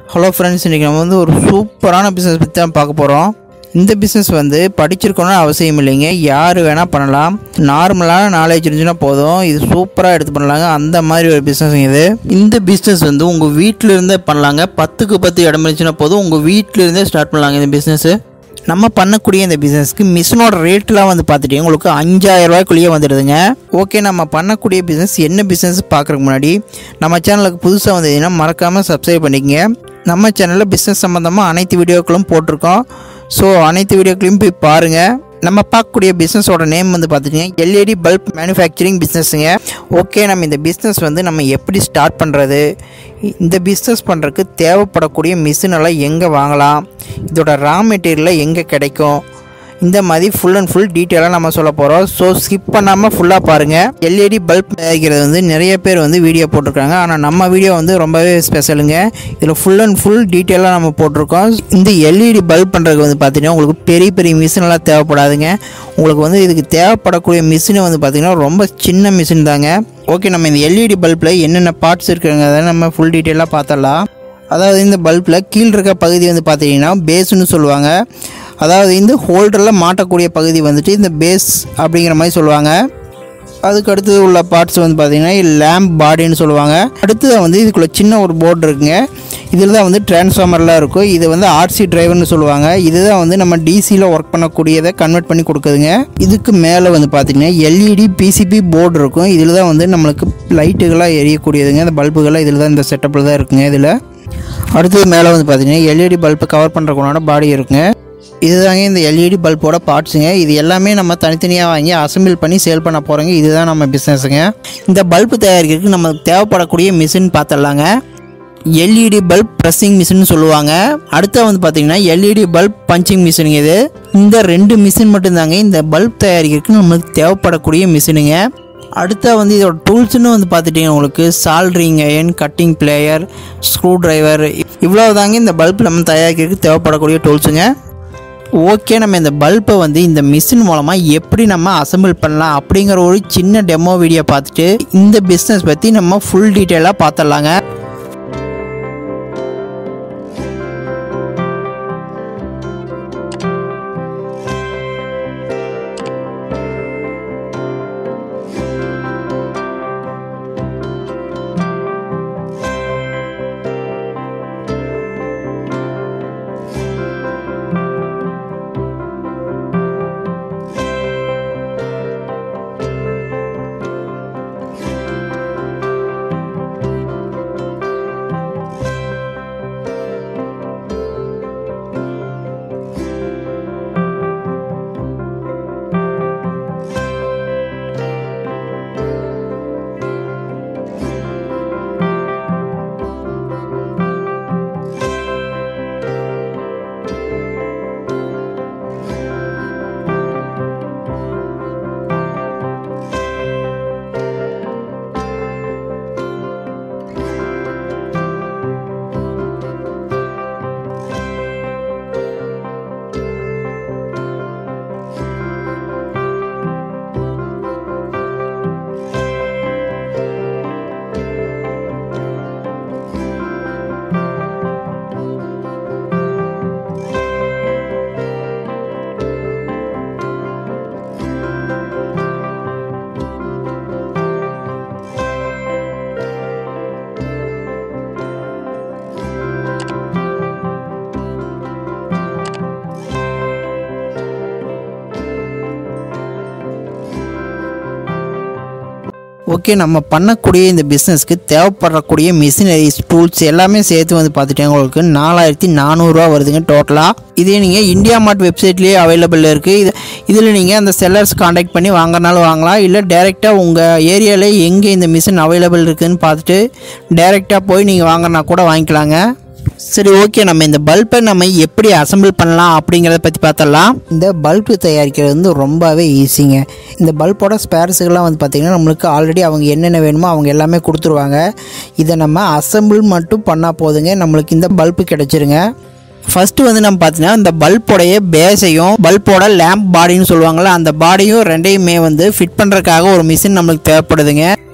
hello friends இன்றைக்கி நம்ம வந்து ஒரு சூப்பரான பிஸ்னஸ் பற்றி தான் பார்க்க போகிறோம் இந்த பிஸ்னஸ் வந்து படிச்சிருக்கணும்னு அவசியம் இல்லைங்க யார் வேணால் பண்ணலாம் நார்மலான நாலேஜ் இருந்துச்சுன்னா போதும் இது சூப்பராக எடுத்து பண்ணலாங்க அந்த மாதிரி ஒரு பிஸ்னஸ் இது இந்த பிஸ்னஸ் வந்து உங்கள் வீட்டில் இருந்தே பண்ணலாங்க பத்துக்கு பத்து இடம் இருந்துச்சுன்னா போதும் உங்கள் வீட்டில் இருந்தே ஸ்டார்ட் பண்ணலாங்க இந்த பிஸ்னஸ்ஸு நம்ம பண்ணக்கூடிய இந்த பிஸ்னஸ்க்கு மிஷினோட ரேட்லாம் வந்து பார்த்துட்டீங்க உங்களுக்கு அஞ்சாயிரம் ரூபாய்க்குள்ளேயே வந்துடுதுங்க ஓகே நம்ம பண்ணக்கூடிய பிஸ்னஸ் என்ன பிஸ்னஸ் பார்க்குறதுக்கு முன்னாடி நம்ம சேனலுக்கு புதுசாக வந்ததுன்னா மறக்காமல் சப்ஸ்கிரைப் பண்ணிக்கங்க நம்ம சேனலில் பிஸ்னஸ் சம்மந்தமாக அனைத்து வீடியோக்களும் போட்டிருக்கோம் ஸோ அனைத்து வீடியோக்களையும் போய் பாருங்கள் நம்ம பார்க்கக்கூடிய பிஸ்னஸோட நேம் வந்து பார்த்துட்டிங்கன்னா எல்இடி பல்ப் மேனுஃபேக்சரிங் பிஸ்னஸுங்க ஓகே நம்ம இந்த பிஸ்னஸ் வந்து நம்ம எப்படி ஸ்டார்ட் பண்ணுறது இந்த பிஸ்னஸ் பண்ணுறதுக்கு தேவைப்படக்கூடிய மிஷின் எல்லாம் எங்கே வாங்கலாம் இதோட ரா மெட்டீரியலில் எங்கே கிடைக்கும் இந்த மாதிரி ஃபுல் அண்ட் ஃபுல் டீட்டெயிலாக நம்ம சொல்ல போகிறோம் ஸோ ஸ்கிப் பண்ணாமல் ஃபுல்லாக பாருங்கள் எல்இடி பல்ப் தயாரிக்கிறது வந்து நிறைய பேர் வந்து வீடியோ போட்டிருக்காங்க ஆனால் நம்ம வீடியோ வந்து ரொம்பவே ஸ்பெஷலுங்க இதில் ஃபுல் அண்ட் ஃபுல் டீட்டெயிலாக நம்ம போட்டிருக்கோம் இந்த எல்இடி பல்ப் பண்ணுறதுக்கு வந்து பார்த்தீங்கன்னா உங்களுக்கு பெரிய பெரிய மிஷினெல்லாம் தேவைப்படாதுங்க உங்களுக்கு வந்து இதுக்கு தேவைப்படக்கூடிய மிஷினை வந்து பார்த்திங்கன்னா ரொம்ப சின்ன மிஷின் தாங்க ஓகே நம்ம இந்த எல்இடி பல்பில் என்னென்ன பார்ட்ஸ் இருக்குங்கிறத நம்ம ஃபுல் டீட்டெயிலாக பார்த்தலாம் அதாவது இந்த பல்பில் கீழ் இருக்க பகுதி வந்து பார்த்தீங்கன்னா பேஸ்னு சொல்லுவாங்க அதாவது இந்த ஹோல்டரில் மாட்டக்கூடிய பகுதி வந்துட்டு இந்த பேஸ் அப்படிங்கிற மாதிரி சொல்லுவாங்க அதுக்கு அடுத்தது உள்ள பார்ட்ஸ் வந்து பார்த்திங்கன்னா லேம்ப் பாடின்னு சொல்லுவாங்க அடுத்தது வந்து இதுக்குள்ள சின்ன ஒரு போர்டு இருக்குங்க இதில் தான் வந்து டிரான்ஸ்ஃபார்மர்லாம் இருக்கும் இது வந்து ஆர்சி டிரைவர்னு சொல்லுவாங்க இதுதான் வந்து நம்ம டிசியில் ஒர்க் பண்ணக்கூடியதை கன்வெர்ட் பண்ணி கொடுக்குதுங்க இதுக்கு மேலே வந்து பார்த்திங்கன்னா எல்இடி பிசிபி போர்டு இருக்கும் இதில் தான் வந்து நம்மளுக்கு லைட்டுகளாக எரியக்கூடியதுங்க இந்த பல்புகள்லாம் இதில் தான் இந்த செட்டப்பில் தான் இருக்குங்க இதில் அடுத்தது மேலே வந்து பார்த்தீங்கன்னா எல்இடி பல்பை கவர் பண்ணுறதுக்குண்டான பாடி இருக்குங்க இதுதாங்க இந்த எல்இடி பல்போட பார்ட்ஸுங்க இது எல்லாமே நம்ம தனித்தனியாக வாங்கி அசம்பிள் பண்ணி சேல் பண்ண போகிறோங்க இதுதான் நம்ம பிஸ்னஸுங்க இந்த பல்பு தயாரிக்கிறதுக்கு நமக்கு தேவைப்படக்கூடிய மிஷின் பார்த்துடலாங்க எல்இடி பல்ப் ப்ரெஸ்ஸிங் மிஷின் சொல்லுவாங்க அடுத்து வந்து பார்த்தீங்கன்னா எல்இடி பல்ப் பஞ்சிங் மிஷினுங்க இது இந்த ரெண்டு மிஷின் மட்டும்தாங்க இந்த பல்ப் தயாரிக்கிறதுக்கு நம்மளுக்கு தேவைப்படக்கூடிய மிஷினுங்க அடுத்த வந்து இதோட டூல்ஸ்னு வந்து பார்த்துட்டிங்கன்னா உங்களுக்கு soldering iron cutting plier screw driver இவ்வளோ தாங்க இந்த பல்ப் நம்ம தயாரிக்கிறதுக்கு தேவைப்படக்கூடிய டூல்ஸுங்க ஓகே நம்ம இந்த பல்பை வந்து இந்த மிஷின் மூலமாக எப்படி நம்ம அசம்பிள் பண்ணலாம் அப்படிங்கிற ஒரு சின்ன டெமோ வீடியோ பார்த்துட்டு இந்த பிஸ்னஸ் பற்றி நம்ம ஃபுல் டீட்டெயிலாக பார்த்துடலாங்க ஓகே நம்ம பண்ணக்கூடிய இந்த பிஸ்னஸ்க்கு தேவைப்படக்கூடிய மிஷினரிஸ் டூல்ஸ் எல்லாமே சேர்த்து வந்து பார்த்துட்டேன் உங்களுக்கு நாலாயிரத்தி நானூறுரூவா வருதுங்க டோட்டலாக இதே நீங்கள் இந்தியா மார்ட் வெப்சைட்லேயே அவைலபிள் இருக்குது இது இதில் நீங்கள் அந்த செல்லர்ஸ் காண்டாக்ட் பண்ணி வாங்கினாலும் வாங்கலாம் இல்லை டேரெக்டாக உங்கள் ஏரியாவில் எங்கே இந்த மிஷின் அவைலபிள் இருக்குதுன்னு பார்த்துட்டு டேரெக்டாக போய் நீங்கள் வாங்கினா கூட வாங்கிக்கலாங்க சரி ஓகே நம்ம இந்த பல்பை நம்ம எப்படி அசம்பிள் பண்ணலாம் அப்படிங்கிறத பற்றி பார்த்தலாம் இந்த பல்பு தயாரிக்கிறது வந்து ரொம்பவே ஈஸிங்க இந்த பல்போட ஸ்பேர்ஸுகள்லாம் வந்து பார்த்திங்கன்னா நம்மளுக்கு ஆல்ரெடி அவங்க என்னென்ன வேணுமோ அவங்க எல்லாமே கொடுத்துருவாங்க இதை நம்ம அசம்பிள் மட்டும் பண்ணால் போதுங்க நம்மளுக்கு இந்த பல்பு கிடச்சிருங்க ஃபஸ்ட்டு வந்து நம்ம பார்த்தீங்கன்னா இந்த பல்போடைய பேஸையும் பல்போட லேம்ப் பாடின்னு சொல்லுவாங்கள்ல அந்த பாடியும் ரெண்டையுமே வந்து ஃபிட் பண்ணுறதுக்காக ஒரு மிஷின் நம்மளுக்கு தேவைப்படுதுங்க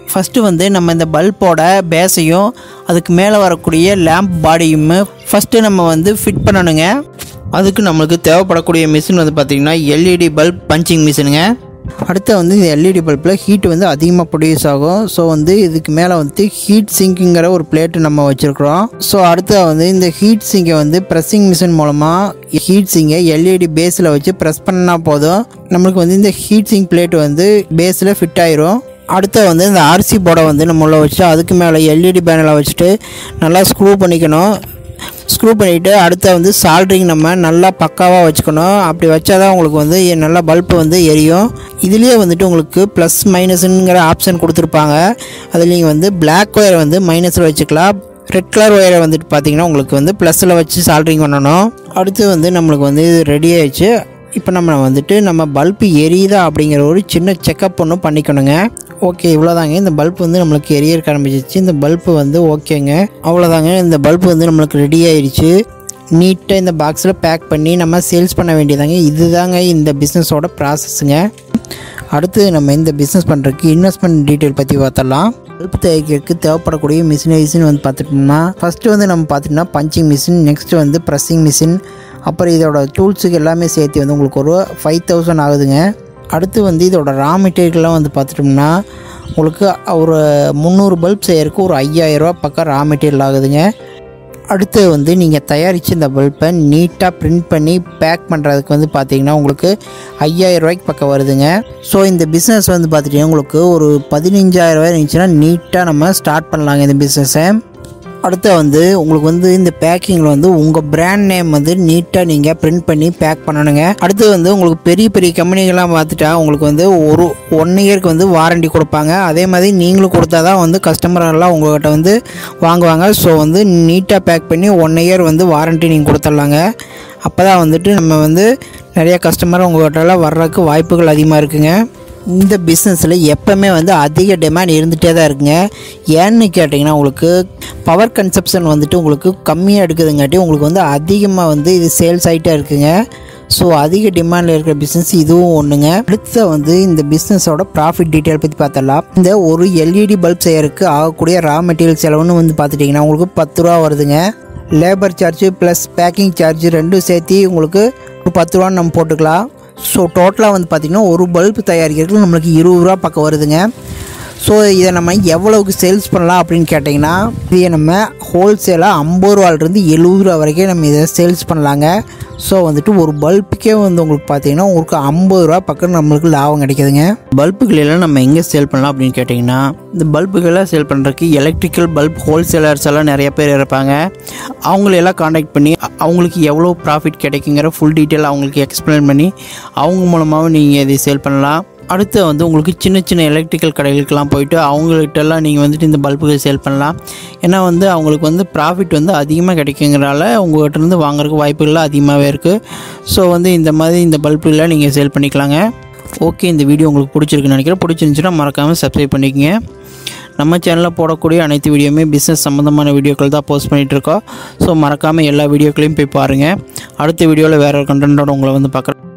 ஃபஸ்ட்டு வந்து நம்ம இந்த பல்போட பேஸையும் அதுக்கு மேலே வரக்கூடிய லேம்ப் பாடியும் ஃபஸ்ட்டு நம்ம வந்து ஃபிட் பண்ணணுங்க அதுக்கு நம்மளுக்கு தேவைப்படக்கூடிய மிஷின் வந்து பார்த்திங்கன்னா எல்இடி பல்ப் பஞ்சிங் மிஷினுங்க அடுத்து வந்து இந்த எல்இடி பல்பில் ஹீட் வந்து அதிகமாக ப்ரொடியூஸ் ஆகும் ஸோ வந்து இதுக்கு மேலே வந்து ஹீட் சிங்க்குங்கிற ஒரு பிளேட்டு நம்ம வச்சுருக்குறோம் ஸோ அடுத்து வந்து இந்த ஹீட் சிங்கை வந்து ப்ரெஸ்ஸிங் மிஷின் மூலமாக ஹீட் சிங்கை எல்இடி பேஸில் வச்சு ப்ரெஸ் பண்ணால் போதும் நம்மளுக்கு வந்து இந்த ஹீட் சிங் பிளேட் வந்து பேஸில் ஃபிட் ஆயிரும் அடுத்து வந்து இந்த ஆர்சி போர்டை வந்து நம்ம உள்ள வச்சுட்டு அதுக்கு மேலே எல்இடி பேனலை வச்சுட்டு நல்லா ஸ்க்ரூ பண்ணிக்கணும் ஸ்க்ரூ பண்ணிவிட்டு அடுத்து வந்து சால்ட்ரிங் நம்ம நல்லா பக்காவாக வச்சுக்கணும் அப்படி வச்சா தான் உங்களுக்கு வந்து நல்லா பல்பு வந்து எரியும் இதுலேயே வந்துட்டு உங்களுக்கு ப்ளஸ் மைனஸுங்கிற ஆப்ஷன் கொடுத்துருப்பாங்க அதில் நீங்கள் வந்து பிளாக் ஒயரை வந்து மைனஸில் வச்சுக்கலாம் ரெட் கலர் ஒயரை வந்துட்டு பார்த்தீங்கன்னா உங்களுக்கு வந்து ப்ளஸில் வச்சு சால்ட்ரிங் பண்ணணும் அடுத்து வந்து நம்மளுக்கு வந்து இது ரெடி ஆயிடுச்சு இப்போ நம்ம வந்துட்டு நம்ம பல்பு எரியுதா அப்படிங்கிற ஒரு சின்ன செக்கப் ஒன்று பண்ணிக்கணுங்க ஓகே இவ்வளோதாங்க இந்த பல்ப் வந்து நம்மளுக்கு எரியறக்க ஆரம்பிச்சிச்சு இந்த பல்பு வந்து ஓகேங்க அவ்வளோதாங்க இந்த பல்பு வந்து நம்மளுக்கு ரெடி ஆயிடுச்சு நீட்டாக இந்த பாக்ஸில் பேக் பண்ணி நம்ம சேல்ஸ் பண்ண வேண்டியதாங்க இதுதாங்க இந்த பிஸ்னஸோட ப்ராசஸ்ஸுங்க அடுத்து நம்ம இந்த பிஸ்னஸ் பண்ணுறதுக்கு இன்வெஸ்ட்மெண்ட் டீட்டெயில் பற்றி பார்த்தலாம் பல்ப் தயாரிக்கிறதுக்கு தேவைப்படக்கூடிய மிஷினரிஸ்னு வந்து பார்த்துட்டோம்னா ஃபஸ்ட்டு வந்து நம்ம பார்த்துட்டோம்னா பஞ்சிங் மிஷின் நெக்ஸ்ட் வந்து ப்ரெஸ்ஸிங் மிஷின் அப்புறம் இதோட டூல்ஸுக்கு எல்லாமே சேர்த்து வந்து உங்களுக்கு ஒரு ஃபைவ் தௌசண்ட் ஆகுதுங்க அடுத்து வந்து இதோட ரா மெட்டீரியல்லாம் வந்து பார்த்துட்டோம்னா உங்களுக்கு ஒரு முந்நூறு பல்ப் செய்யறதுக்கு ஒரு ஐயாயிரரூவா பக்கம் ரா மெட்டீரியல் ஆகுதுங்க அடுத்து வந்து நீங்கள் தயாரித்த இந்த பல்பை நீட்டாக பிரிண்ட் பண்ணி பேக் பண்ணுறதுக்கு வந்து பார்த்தீங்கன்னா உங்களுக்கு ஐயாயிரம் ரூபாய்க்கு பக்கம் வருதுங்க ஸோ இந்த பிஸ்னஸ் வந்து பார்த்துட்டிங்கன்னா உங்களுக்கு ஒரு பதினஞ்சாயிரம் ரூபாய் இருந்துச்சுன்னா நீட்டாக நம்ம ஸ்டார்ட் பண்ணலாங்க இந்த பிஸ்னஸை அடுத்து வந்து உங்களுக்கு வந்து இந்த பேக்கிங்கில் வந்து உங்கள் பிராண்ட் நேம் வந்து நீட்டாக நீங்கள் பிரிண்ட் பண்ணி பேக் பண்ணணுங்க அடுத்து வந்து உங்களுக்கு பெரிய பெரிய கம்பெனிகள்லாம் பார்த்துட்டா உங்களுக்கு வந்து ஒரு ஒன் இயருக்கு வந்து வாரண்டி கொடுப்பாங்க அதே மாதிரி நீங்களும் கொடுத்தா தான் வந்து கஸ்டமர் எல்லாம் உங்கள்கிட்ட வந்து வாங்குவாங்க ஸோ வந்து நீட்டாக பேக் பண்ணி ஒன் இயர் வந்து வாரண்டி நீங்கள் கொடுத்துட்லாங்க அப்போ தான் வந்துட்டு நம்ம வந்து நிறைய கஸ்டமர் உங்கள்கிட்டலாம் வர்றதுக்கு வாய்ப்புகள் அதிகமாக இருக்குங்க இந்த பிஸ்னஸில் எப்போவுமே வந்து அதிக டிமாண்ட் இருந்துகிட்டே தான் இருக்குங்க ஏன்னு கேட்டிங்கன்னா உங்களுக்கு பவர் கன்சப்ஷன் வந்துட்டு உங்களுக்கு கம்மியாக எடுக்குதுங்காட்டி உங்களுக்கு வந்து அதிகமாக வந்து இது சேல்ஸ் ஆகிட்டே இருக்குங்க ஸோ அதிக டிமாண்டில் இருக்கிற பிஸ்னஸ் இதுவும் ஒன்றுங்க அடுத்த வந்து இந்த பிஸ்னஸோட ப்ராஃபிட் டீட்டெயில் பற்றி பார்த்தலாம் இந்த ஒரு எல்இடி பல்ப் செய்யறதுக்கு ஆகக்கூடிய ரா மெட்டீரியல் செலவுன்னு வந்து பார்த்துட்டிங்கன்னா உங்களுக்கு பத்து ரூபா வருதுங்க labour charge plus packing charge ரெண்டும் சேர்த்து உங்களுக்கு ஒரு பத்து ரூபான்னு நம்ம போட்டுக்கலாம் ஸோ டோட்டலாக வந்து பார்த்திங்கன்னா ஒரு பல்ப் தயாரிக்கிறதுக்கு நம்மளுக்கு இருபது ரூபா பக்கம் வருதுங்க ஸோ இதை நம்ம எவ்வளவுக்கு சேல்ஸ் பண்ணலாம் அப்படின்னு கேட்டிங்கன்னா இதை நம்ம ஹோல்சேலாக ஐம்பது ரூபாலேருந்து எழுபது ரூபா வரைக்கும் நம்ம இதை சேல்ஸ் பண்ணலாங்க ஸோ வந்துட்டு ஒரு பல்புக்கே வந்து உங்களுக்கு பார்த்தீங்கன்னா உங்களுக்கு ஐம்பது ரூபா பக்கம் நம்மளுக்கு லாபம் கிடைக்குதுங்க பல்புகளெல்லாம் நம்ம எங்கே சேல் பண்ணலாம் அப்படின்னு கேட்டிங்கன்னா இந்த பல்புகளை சேல் பண்ணுறதுக்கு எலக்ட்ரிக்கல் பல்ப் ஹோல்சேலர்ஸ் எல்லாம் நிறைய பேர் இருப்பாங்க அவங்களெல்லாம் காண்டாக்ட் பண்ணி அ- அவங்களுக்கு எவ்வளோ ப்ராஃபிட் கிடைக்குங்கிற ஃபுல் டீட்டெயில் அவங்களுக்கு எக்ஸ்பிளைன் பண்ணி அவங்க மூலமாகவும் நீங்கள் இதை சேல் பண்ணலாம் அடுத்து வந்து உங்களுக்கு சின்ன சின்ன எலக்ட்ரிக்கல் கடைகளுக்கெல்லாம் போயிட்டு அவங்கள்ட்டெல்லாம் நீங்கள் வந்துட்டு இந்த பல்புகள் சேல் பண்ணலாம் ஏன்னா வந்து அவங்களுக்கு வந்து ப்ராஃபிட் வந்து அதிகமாக கிடைக்குங்கிறனால உங்கள்கிட்ட இருந்து வாங்குறதுக்கு வாய்ப்புகள் அதிகமாகவே இருக்குது ஸோ வந்து இந்த மாதிரி இந்த பல்புகளை நீங்கள் சேல் பண்ணிக்கலாங்க ஓகே இந்த வீடியோ உங்களுக்கு பிடிச்சிருக்குன்னு நினைக்கிறேன் பிடிச்சிருந்துச்சுன்னா மறக்காமல் சப்ஸ்கிரைப் பண்ணிக்கங்க நம்ம சேனலில் போடக்கூடிய அனைத்து வீடியோவுமே பிஸ்னஸ் சம்மந்தமான வீடியோக்கள் தான் போஸ்ட் பண்ணிகிட்ருக்கோம் ஸோ மறக்காமல் எல்லா வீடியோக்களையும் போய் பாருங்கள் அடுத்த வீடியோவில் வேறு ஒரு கண்டென்ட்டோட உங்களை வந்து பார்க்குறேன்